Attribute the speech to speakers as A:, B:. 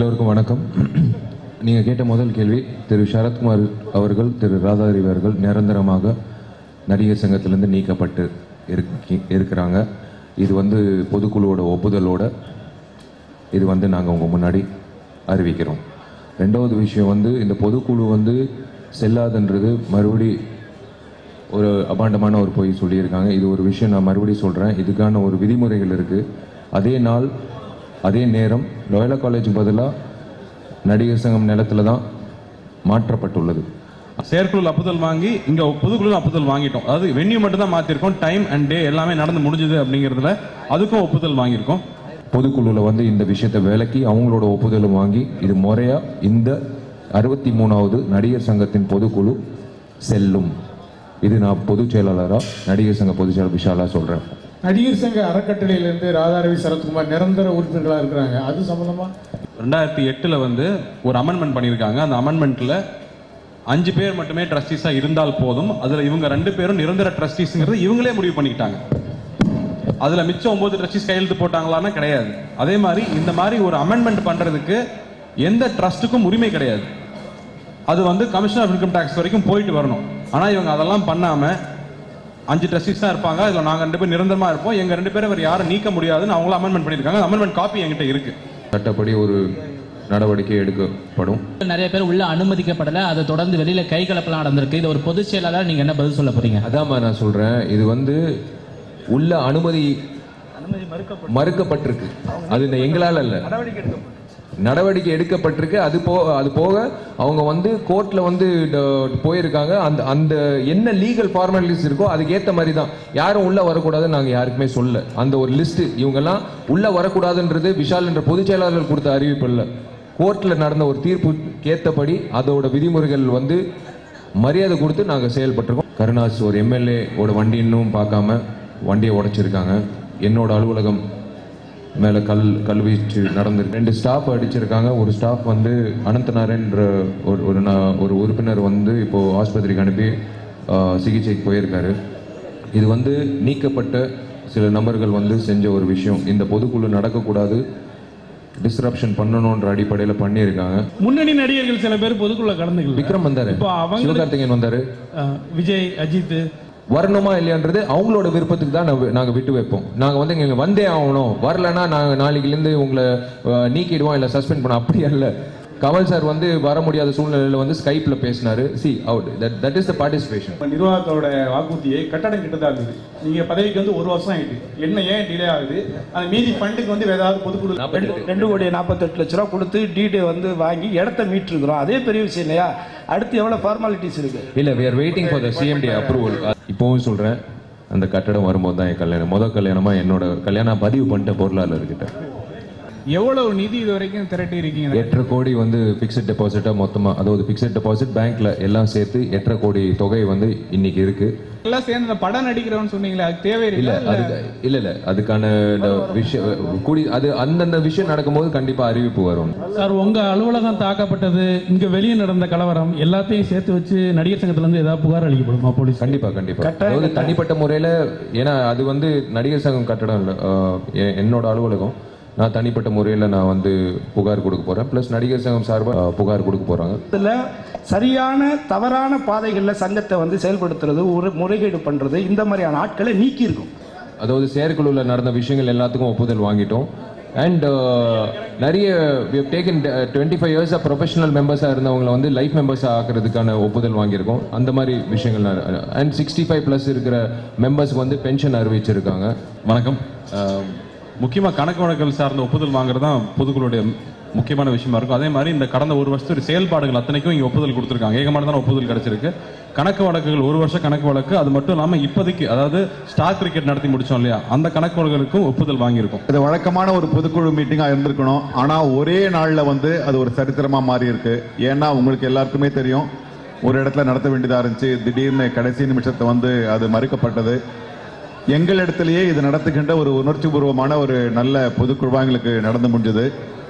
A: எல்லோருக்கும் வணக்கம் நீங்கள் கேட்ட முதல் கேள்வி திரு சரத்குமார் அவர்கள் திரு ராதாதேவி அவர்கள் நிரந்தரமாக நடிகர் சங்கத்திலிருந்து நீக்கப்பட்டு இருக்கி இருக்கிறாங்க இது வந்து பொதுக்குழுவோட ஒப்புதலோட இது வந்து நாங்கள் உங்கள் முன்னாடி அறிவிக்கிறோம் ரெண்டாவது விஷயம் வந்து இந்த பொதுக்குழு வந்து செல்லாதுன்றது மறுபடி ஒரு அபாண்டமான ஒரு பொய் சொல்லியிருக்காங்க இது ஒரு விஷயம் நான் மறுபடியும் சொல்கிறேன் இதுக்கான ஒரு விதிமுறைகள் இருக்குது அதே நாள் அதே நேரம் லோயலா காலேஜ் பதிலாக நடிகர் சங்கம் நிலத்துல தான் மாற்றப்பட்டுள்ளது
B: செயற்குழு ஒப்புதல் வாங்கி இங்க பொதுக்குழு ஒப்புதல் வாங்கிட்டோம் அதாவது வென்யூ மட்டும் தான் மாத்திருக்கோம் டைம் அண்ட் டே எல்லாமே நடந்து முடிஞ்சது அப்படிங்கிறதுல அதுக்கும் ஒப்புதல் வாங்கியிருக்கோம்
A: பொதுக்குழுவில் வந்து இந்த விஷயத்தை விலக்கி அவங்களோட ஒப்புதலும் வாங்கி இது முறையாக இந்த அறுபத்தி மூணாவது நடிகர் சங்கத்தின் பொதுக்குழு செல்லும் இது நான் பொதுச் செயலாளராக நடிகர் சங்க பொதுச் செயலாளர் விஷாலா சொல்கிறேன்
C: நடிகர் சங்க அறக்கட்டளையிலேருந்து ராதாரவி சரத்குமார் நிரந்தர உறுப்பினர்களாக இருக்கிறாங்க அது சம்பந்தமா
B: ரெண்டாயிரத்தி எட்டுல வந்து ஒரு அமெண்ட்மெண்ட் பண்ணியிருக்காங்க அந்த அமெண்ட்மெண்ட்ல அஞ்சு பேர் மட்டுமே ட்ரஸ்டீஸா இருந்தால் போதும் அதுல இவங்க ரெண்டு பேரும் நிரந்தர ட்ரஸ்டீஸ்ங்கிறது இவங்களே முடிவு பண்ணிக்கிட்டாங்க அதுல மிச்சம் ஒன்பது ட்ரஸ்டீஸ் கையெழுத்து போட்டாங்களான்னா கிடையாது அதே மாதிரி இந்த மாதிரி ஒரு அமெண்ட்மெண்ட் பண்றதுக்கு எந்த ட்ரஸ்ட்டுக்கும் உரிமை கிடையாது அது வந்து கமிஷனர் ஆஃப் இன்கம் டேக்ஸ் வரைக்கும் போயிட்டு வரணும் ஆனா இவங்க அதெல்லாம் பண்ணாம அஞ்சு ட்ரஸ்டீஸ் தான் இருப்பாங்க அதுல நாங்க ரெண்டு பேரும் நிரந்தரமா இருப்போம் எங்க ரெண்டு பேரும் வேற யாரும் நீக்க முடியாதுன்னு அவங்களும் அமெண்ட்மெண்ட் பண்ணிருக்காங்க அமெண்ட்மெண்ட் காப்பி என்கிட்ட இருக்கு
A: சட்டப்படி ஒரு நடவடிக்கை எடுக்கப்படும்
D: நிறைய பேர் உள்ள அனுமதிக்கப்படல அதை தொடர்ந்து வெளியில கை கலப்பெல்லாம் நடந்திருக்கு இது ஒரு பொதுச் செயலாளர் நீங்க என்ன பதில் சொல்ல போறீங்க
A: அதாம்மா நான் சொல்றேன் இது வந்து உள்ள அனுமதி மறுக்கப்பட்டிருக்கு அது இந்த எங்களால இல்ல நடவடிக்கை எடுக்கப்பட்டிருக்கு அது போ அது போக அவங்க வந்து கோர்ட்ல வந்து ட- போயிருக்காங்க அந்த அந்த என்ன லீகல் ஃபார்மாலிட்டிஸ் இருக்கோ அதுக்கு ஏத்த மாதிரி தான் யாரும் உள்ள வரக்கூடாதுன்னு நாங்க யாருக்குமே சொல்ல அந்த ஒரு லிஸ்ட் இவங்கெல்லாம் உள்ள வரக்கூடாதுன்றது விஷால் என்ற பொதுச் செயலாளர் கொடுத்த அறிவிப்பு இல்ல கோர்ட்ல நடந்த ஒரு தீர்ப்பு ஏத்தபடி அதோட விதிமுறைகள் வந்து மரியாதை கொடுத்து நாங்க செயல்பட்டிருக்கோம் கருணாஸ் ஒரு எம்எல்ஏ ஓட வண்டி இன்னும் பார்க்காம வண்டியை உடைச்சிருக்காங்க என்னோட அலுவலகம் மேல கல் கல்வீச்சு நடந்திருக்கு ரெண்டு ஸ்டாஃப் அடிச்சிருக்காங்க ஒரு ஸ்டாஃப் வந்து அனந்தநாரன்ற ஒரு ஒரு நா- ஒரு உறுப்பினர் வந்து இப்போ ஆஸ்பத்திரிக்கு அனுப்பி ஆ, சிகிச்சைக்கு போயிருக்காரு இது வந்து நீக்கப்பட்ட சில நபர்கள் வந்து செஞ்ச ஒரு விஷயம் இந்த பொதுக்குழு நடக்கக்கூடாது டிஸ்ரப்ஷன் பண்ணணுன்ற அடிப்படையில் பண்ணியிருக்காங்க
E: முன்னணி நடிகர்கள் சில பேர் பொதுக்குள்ள கலந்துக்கல
A: விக்ரம் வந்தாரு
E: இப்போ அவங்க
A: சிவகார்த்திகேயன் வந்தாரு
E: அஹ், விஜய் அஜித்
A: வரணுமா இல்லையான்றது அவங்களோட விருப்பத்துக்கு தான் நாங்க- நாங்க விட்டு வைப்போம் நாங்க வந்து இங்க வந்தே ஆகணும் வரலன்னா நாங்க நாளைக்குல இருந்து உங்களை அஹ், நீக்கிடுவோம் இல்ல சஸ்பெண்ட் பண்ண அப்படி அல்ல கமல் சார் வந்து வர முடியாத சூழ்நிலையில வந்து ஸ்கைப்ல பேசினாரு see out that is the participation
C: நிர்வாகத்தோட வாக்குறுதியை கட்டடம் கிட்டதா இருக்குது நீங்க பதவிக்கு வந்து ஒரு வருஷம் ஆயிட்டு என்ன ஏன் டிலே ஆகுது அந்த மீதி ஃபண்டுக்கு வந்து வேற ஏதாவது பொதுக்குழு
F: ரெண்டு ரெண்டு கோடி நாற்பத்தெட்டு லட்ச ரூபா கொடுத்து டிடி வந்து வாங்கி இடத்த மீட்டிருக்கிறோம் அதே பெரிய விஷயம் இல்லையா அடுத்து எவ்வளவு ஃபார்மாலிட்டிஸ் இருக்கு
A: இல்ல we are waiting for the CMD approval இப்போவும் சொல்றேன் அந்த கட்டடம் வரும்போது தான் என் கல்யாணம் முத கல்யாணமா என்னோட கல்யாணம் பதிவு பண்ணிட்ட பொருளாளர்கிட்ட
E: எவ்வளவு நிதி இது வரைக்கும் திரட்டி இருக்கீங்க
A: எட்டரை கோடி வந்து பிக்சட் டெபாசிட்டா மொத்தமா அதாவது பிக்சட் டெபாசிட் பேங்க்ல எல்லாம் சேர்த்து எட்டரை கோடி தொகை வந்து இன்னைக்கு இருக்கு
E: எல்லாம் சேர்ந்து இந்த படம் நடிக்கிறவன்னு சொன்னீங்களே அது
A: இல்ல
E: தேவையில்லை
A: அதுக்கு இல்ல இல்ல அதுக்கான இந்த விஷயம் கூடி அது அந்தந்த விஷயம் நடக்கும்போது கண்டிப்பா அறிவிப்பு வரும்
E: சார் உங்க அலுவலகம் தாக்கப்பட்டது இங்க வெளியே நடந்த கலவரம் எல்லாத்தையும் சேர்த்து வச்சு நடிகர் சங்கத்துல இருந்து ஏதாவது புகார் அளிக்கப்படுமா போலீஸ்
A: கண்டிப்பா கண்டிப்பா அதாவது தனிப்பட்ட முறையில ஏன்னா அது வந்து நடிகர் சங்கம் கட்டடம் இல்ல ஆஹ் எ- என்னோட அலுவலகம் நான் தனிப்பட்ட முறையில நான் வந்து புகார் கொடுக்க போறேன் பிளஸ் நடிகர் சங்கம் சார்பா ஆஹ் புகார் கொடுக்க போறாங்க
F: இதுல சரியான தவறான பாதைகளில் சங்கத்தை வந்து செயல்படுத்துறது ஒரு முறைகேடு பண்றது இந்த மாதிரியான ஆட்களை நீக்கி இருக்கும்
A: அதாவது செயற்குழுவில் நடந்த விஷயங்கள் எல்லாத்துக்கும் ஒப்புதல் வாங்கிட்டோம் அண்ட் நிறைய டேக்கன் டுவெண்ட்டி ஃபைவ் இயர்ஸாக ப்ரொஃபஷனல் மெம்பர்ஸாக இருந்தவங்களை வந்து லைஃப் மெம்பர்ஸாக ஆக்கிறதுக்கான ஒப்புதல் வாங்கியிருக்கோம் அந்த மாதிரி விஷயங்கள் அண்ட் சிக்ஸ்டி ஃபைவ் ப்ளஸ் இருக்கிற மெம்பர்ஸ்க்கு வந்து பென்ஷன் அறிவிச்சிருக்காங்க
B: வணக்கம் அஹ், முக்கியமா கணக்கு வழக்கல் சார்ந்த ஒப்புதல் வாங்குறது தான் பொதுக்குழுடைய முக்கியமான விஷயமா இருக்கும் அதே மாதிரி இந்த கடந்த ஒரு வருஷத்து செயல்பாடுகள் அத்தனைக்கும் இங்க ஒப்புதல் கொடுத்துருக்காங்க ஏகமானதான ஒப்புதல் கிடைச்சிருக்கு கணக்கு வழக்குகள் ஒரு வருஷம் கணக்கு வழக்கு அது மட்டும் இல்லாம இப்போதைக்கு அதாவது ஸ்டார் கிரிக்கெட் நடத்தி முடிச்சோம் இல்லையா அந்த கணக்கு வழக்குகளுக்கும் ஒப்புதல் வாங்கியிருக்கோம்
G: இது வழக்கமான ஒரு பொதுக்குழு மீட்டிங்கா இருந்திருக்கணும் ஆனா ஒரே நாள்ல வந்து அது ஒரு சரித்திரமா மாறி இருக்கு ஏன்னா உங்களுக்கு எல்லாருக்குமே தெரியும் ஒரு இடத்துல நடத்த வேண்டியதா இருந்துச்சு திடீர்னு கடைசி நிமிஷத்தை வந்து அது மறுக்கப்பட்டது எங்களிடத்திலேயே இது நடத்துகின்ற ஒரு உணர்ச்சிபூர்வமான ஒரு நல்ல பொதுக்குழுவா எங்களுக்கு நடந்து முடிஞ்சது